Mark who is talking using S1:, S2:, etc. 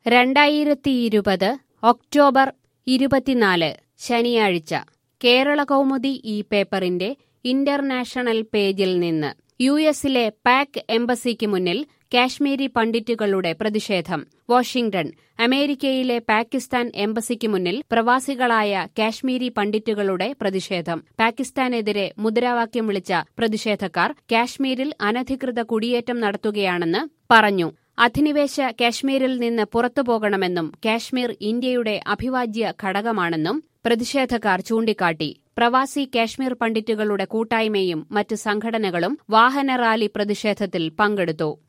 S1: രണ്ടായിരത്തിയിരുപത് ഒക്ടോബർ ഇരുപത്തിനാല് ശനിയാഴ്ച കേരള കൗമുദി ഈ പേപ്പറിന്റെ ഇന്റർനാഷണൽ പേജിൽ നിന്ന് യു എസിലെ പാക് എംബസിക്ക് മുന്നിൽ കാശ്മീരി പണ്ഡിറ്റുകളുടെ പ്രതിഷേധം വാഷിംഗ്ടൺ അമേരിക്കയിലെ പാകിസ്ഥാൻ എംബസിക്ക് മുന്നിൽ പ്രവാസികളായ കാശ്മീരി പണ്ഡിറ്റുകളുടെ പ്രതിഷേധം പാകിസ്ഥാനെതിരെ മുദ്രാവാക്യം വിളിച്ച പ്രതിഷേധക്കാർ കാശ്മീരിൽ അനധികൃത കുടിയേറ്റം നടത്തുകയാണെന്ന് പറഞ്ഞു അധിനിവേശ കാശ്മീരിൽ നിന്ന് പുറത്തുപോകണമെന്നും കാശ്മീർ ഇന്ത്യയുടെ അഭിവാജ്യ ഘടകമാണെന്നും പ്രതിഷേധക്കാർ ചൂണ്ടിക്കാട്ടി പ്രവാസി കാശ്മീർ പണ്ഡിറ്റുകളുടെ കൂട്ടായ്മയും മറ്റ് സംഘടനകളും വാഹന റാലി പ്രതിഷേധത്തിൽ പങ്കെടുത്തു